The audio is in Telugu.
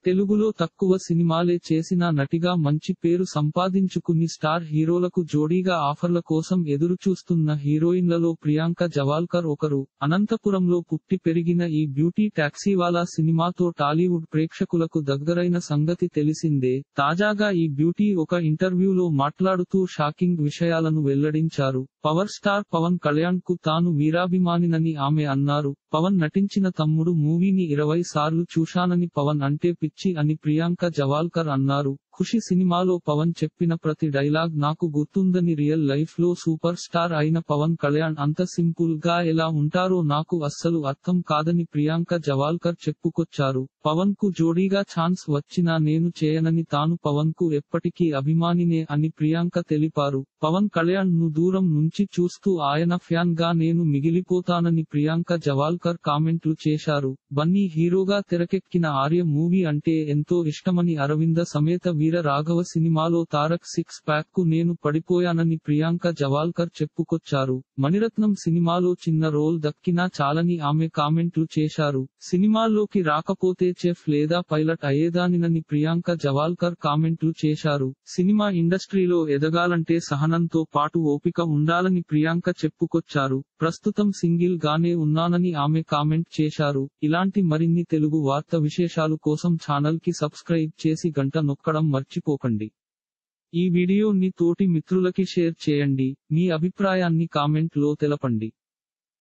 తెలుగులో తక్కువ సినిమాలే చేసినా నటిగా మంచి పేరు సంపాదించుకుని స్టార్ హీరోలకు జోడీగా ఆఫర్ల కోసం ఎదురుచూస్తున్న హీరోయిన్లలో ప్రియాంక జవాల్కర్ ఒకరు అనంతపురంలో పుట్టి పెరిగిన ఈ బ్యూటీ టాక్సీవాలా సినిమాతో టాలీవుడ్ ప్రేక్షకులకు దగ్గరైన సంగతి తెలిసిందే తాజాగా ఈ బ్యూటీ ఒక ఇంటర్వ్యూలో మాట్లాడుతూ షాకింగ్ విషయాలను వెల్లడించారు పవర్ స్టార్ పవన్ కళ్యాణ్ కు తాను వీరాభిమానినని ఆమె అన్నారు పవన్ నటించిన తమ్ముడు మూవీని ఇరవై సార్లు చూశానని పవన్ అంటే పిచ్చి అని ప్రియాంక జవాల్కర్ అన్నారు ఖుషి సినిమాలో పవన్ చెప్పిన ప్రతి డైలాగ్ నాకు గుర్తుందని రియల్ లైఫ్ లో సూపర్ స్టార్ అయిన పవన్ కళ్యాణ్ అంత సింపుల్ గా ఎలా ఉంటారో నాకు అస్సలు అర్థం కాదని ప్రియాంక జవాల్కర్ చెప్పుకొచ్చారు పవన్ కు జోడీగా ఛాన్స్ వచ్చినా నేను చేయనని తాను పవన్ కు ఎప్పటికీ అభిమానినే అని ప్రియాంక తెలిపారు పవన్ కళ్యాణ్ ను దూరం నుంచి చూస్తూ ఆయన ఫ్యాన్ గా నేను మిగిలిపోతానని ప్రియాంక జవాల్కర్ కామెంట్లు చేశారు బన్నీ హీరోగా తెరకెక్కిన ఆర్య మూవీ అంటే ఎంతో ఇష్టమని అరవింద సమేత వీర రాఘవ సినిమాలో తారక్ సిక్స్ ప్యాక్ కు నేను పడిపోయానని ప్రియాంక జవాల్కర్ చెప్పుకొచ్చారు మణిరత్నం సినిమాలో చిన్న రోల్ దక్కినా చాలని ఆమె కామెంట్లు చేశారు సినిమాల్లోకి రాకపోతే చెఫ్ లేదా పైలట్ అయ్యేదానినని ప్రియాంక జవాల్కర్ కామెంట్లు చేశారు సినిమా ఇండస్ట్రీలో ఎదగాలంటే సహనంతో పాటు ఓపిక ఉండాలని ప్రియాంక చెప్పుకొచ్చారు ప్రస్తుతం సింగిల్ గానే ఉన్నానని ఆమె కామెంట్ చేశారు ఇలాంటి మరిన్ని తెలుగు వార్త విశేషాలు కోసం ఛానల్ కి సబ్స్క్రైబ్ చేసి గంట నొక్కడం మర్చిపోకండి ఈ వీడియోని తోటి మిత్రులకి షేర్ చేయండి మీ అభిప్రాయాన్ని కామెంట్ లో తెలపండి